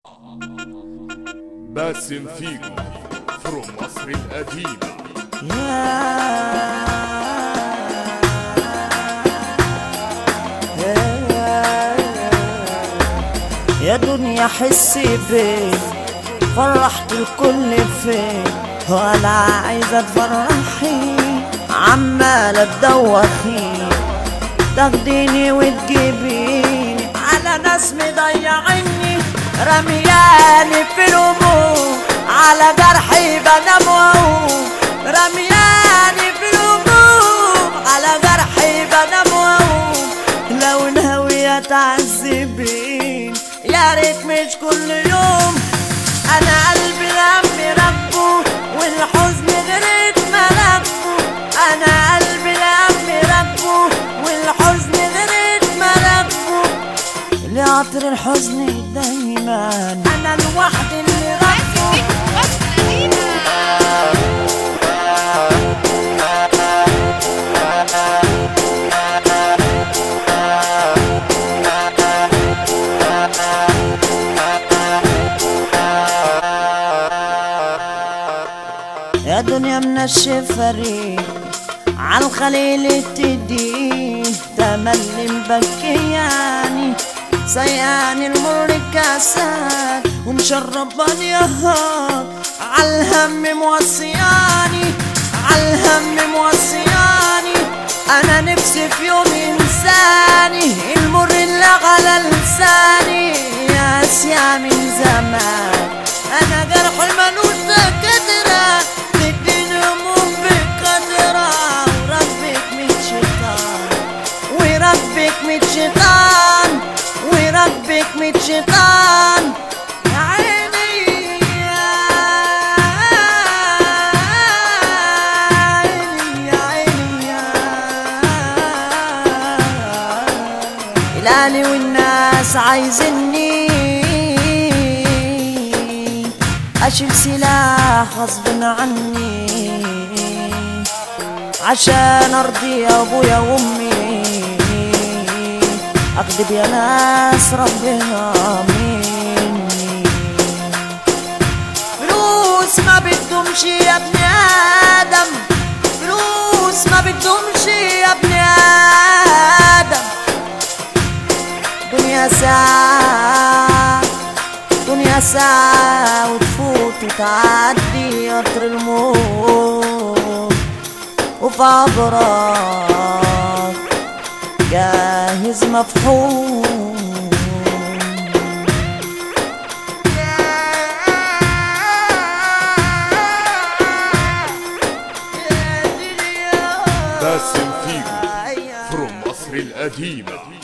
باسم فيجو فروم مصر القديمة يا دنيا حسي فين فرحت الكل فين ولا عايزة تفرحي عمالة تدوخي تاخديني وتجيبيني على ناس مضيعيني رمياني في الهموم على جرحي بنام واقوم رمياني في الهموم على جرحي بنام واقوم لو ناوية تعذبين يا ريت مش كل يوم انا قلبي لم ربه والحزن غريت ملكه انا قلبي لم ربه والحزن غريت ملكه لعطر الحزن دايما انا لوحدي اللي ربه يا دنيا من الشفري عالخليل تدي تملي مبكياني سياني المر كاسات ومشرباني يهات عالهم موصياني عالهم موصياني انا نفسي في يوم انساني المر اللي على لساني يا اسيا من زمان انا جرح المنوش كترة تديني هموم بكترة وربك من شيطان وربك من شيطان وربك من شيطان يا عيني يا عيني يا عيني يا الأهلي والناس عايزني أشيل سلاح غصب عني عشان أرضي أبويا وأمي أكذب يا ناس ربنا مني فلوس ما بتدومش يا ابن آدم فلوس ما بتدومش يا ابن آدم دنيا ساعة دنيا ساعة وتفوت وتعدي قطر الموت وفي عبرك جاهز مفحوم باسم فيجو فروم مصر القديمة